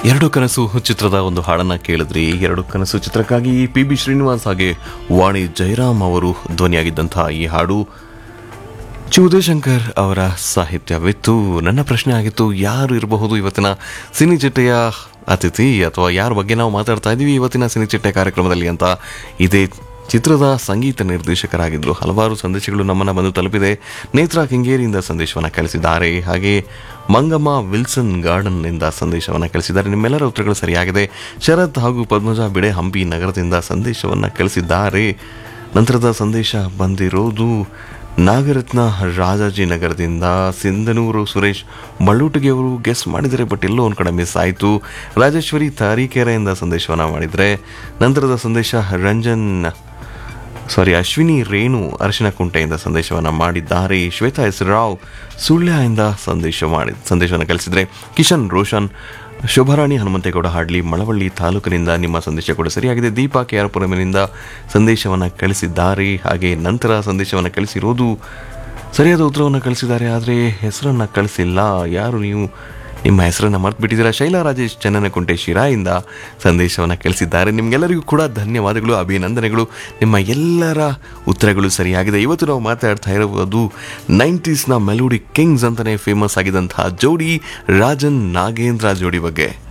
ಎರಡು ಕನಸು ಚಿತ್ರದ ಒಂದು ಹಾಡನ್ನ ಕೇಳಿದ್ರಿ ಎರಡು ಕನಸು ಚಿತ್ರಕ್ಕಾಗಿ ಪಿ ಬಿ ಶ್ರೀನಿವಾಸ್ ಹಾಗೆ ವಾಣಿ ಜಯರಾಮ್ ಅವರು ಧ್ವನಿಯಾಗಿದ್ದಂತಹ ಈ ಹಾಡು ಚಿ ಉದಯಶಂಕರ್ ಅವರ ಸಾಹಿತ್ಯವಿತ್ತು ನನ್ನ ಪ್ರಶ್ನೆ ಆಗಿತ್ತು ಯಾರು ಇರಬಹುದು ಇವತ್ತಿನ ಸಿನಿ ಚಿಟ್ಟೆಯ ಅತಿಥಿ ಅಥವಾ ಯಾರ ಬಗ್ಗೆ ನಾವು ಮಾತಾಡ್ತಾ ಇದ್ದೀವಿ ಇವತ್ತಿನ ಸಿನಿ ಚಿಟ್ಟೆ ಕಾರ್ಯಕ್ರಮದಲ್ಲಿ ಅಂತ ಇದೇ ಚಿತ್ರದ ಸಂಗೀತ ನಿರ್ದೇಶಕರಾಗಿದ್ದರು ಹಲವಾರು ಸಂದೇಶಗಳು ನಮ್ಮನ್ನು ಬಂದು ತಲುಪಿದೆ ನೇತ್ರಾ ಕೆಂಗೇರಿಯಿಂದ ಸಂದೇಶವನ್ನು ಕಳಿಸಿದ್ದಾರೆ ಹಾಗೆ ಮಂಗಮ್ಮ ವಿಲ್ಸನ್ ಗಾರ್ಡನ್ನಿಂದ ಸಂದೇಶವನ್ನು ಕಳಿಸಿದ್ದಾರೆ ನಿಮ್ಮೆಲ್ಲರ ಉತ್ತರಗಳು ಸರಿಯಾಗಿದೆ ಶರತ್ ಹಾಗೂ ಪದ್ಮಜ ಬಿಡೆ ಹಂಪಿ ನಗರದಿಂದ ಸಂದೇಶವನ್ನು ಕಳಿಸಿದ್ದಾರೆ ನಂತರದ ಸಂದೇಶ ಬಂದಿರೋದು ನಾಗರತ್ನ ರಾಜಾಜಿನಗರದಿಂದ ಸಿಂಧನೂರು ಸುರೇಶ್ ಮಳ್ಳೂಟಿಗೆ ಅವರು ಗೆಸ್ ಮಾಡಿದರೆ ಬಟ್ ಎಲ್ಲೋ ಒಂದು ಕಡೆ ಮಿಸ್ ಆಯಿತು ರಾಜೇಶ್ವರಿ ತಾರೀಕೆರೆಯಿಂದ ಸಂದೇಶವನ್ನು ಮಾಡಿದರೆ ನಂತರದ ಸಂದೇಶ ರಂಜನ್ ಸಾರಿ ಅಶ್ವಿನಿ ರೇಣು ಅರಶಿನ ಕುಂಟೆಯಿಂದ ಸಂದೇಶವನ್ನು ಮಾಡಿದ್ದಾರೆ ಶ್ವೇತಾ ಎಸ್ ರಾವ್ ಸುಳ್ಯದಿಂದ ಸಂದೇಶ ಮಾಡಿ ಸಂದೇಶವನ್ನು ಕಳಿಸಿದರೆ ಕಿಶನ್ ರೋಷನ್ ಶೋಭಾರಾಣಿ ಹನುಮಂತೇಗೌಡ ಹಾಡ್ಲಿ ಮಳವಳ್ಳಿ ತಾಲೂಕಿನಿಂದ ನಿಮ್ಮ ಸಂದೇಶ ಕೂಡ ಸರಿಯಾಗಿದೆ ದೀಪಾ ಕೆ ಆರ್ ಪುರಮಿನಿಂದ ಸಂದೇಶವನ್ನು ಕಳಿಸಿದ್ದಾರೆ ಹಾಗೆ ನಂತರ ಸಂದೇಶವನ್ನು ಕಳಿಸಿರೋದು ಸರಿಯಾದ ಉತ್ತರವನ್ನು ಕಳಿಸಿದ್ದಾರೆ ಆದರೆ ಹೆಸರನ್ನು ಕಳಿಸಿಲ್ಲ ಯಾರು ನೀವು ನಿಮ್ಮ ಹೆಸರನ್ನು ಮರ್ತು ಬಿಟ್ಟಿದ್ದೀರಾ ಶೈಲಾ ರಾಜೇಶ್ ಚನ್ನನಕುಂಟೆ ಶಿರಾಯಿಂದ ಸಂದೇಶವನ್ನು ಕಳಿಸಿದ್ದಾರೆ ನಿಮಗೆಲ್ಲರಿಗೂ ಕೂಡ ಧನ್ಯವಾದಗಳು ಅಭಿನಂದನೆಗಳು ನಿಮ್ಮ ಎಲ್ಲರ ಉತ್ತರಗಳು ಸರಿಯಾಗಿದೆ ಇವತ್ತು ನಾವು ಮಾತಾಡ್ತಾ ಇರುವುದು ನೈಂಟೀಸ್ನ ಮೆಲೋಡಿ ಕಿಂಗ್ಸ್ ಅಂತಲೇ ಫೇಮಸ್ ಆಗಿದ್ದಂತಹ ಜೋಡಿ ರಾಜನ್ ನಾಗೇಂದ್ರ ಜೋಡಿ ಬಗ್ಗೆ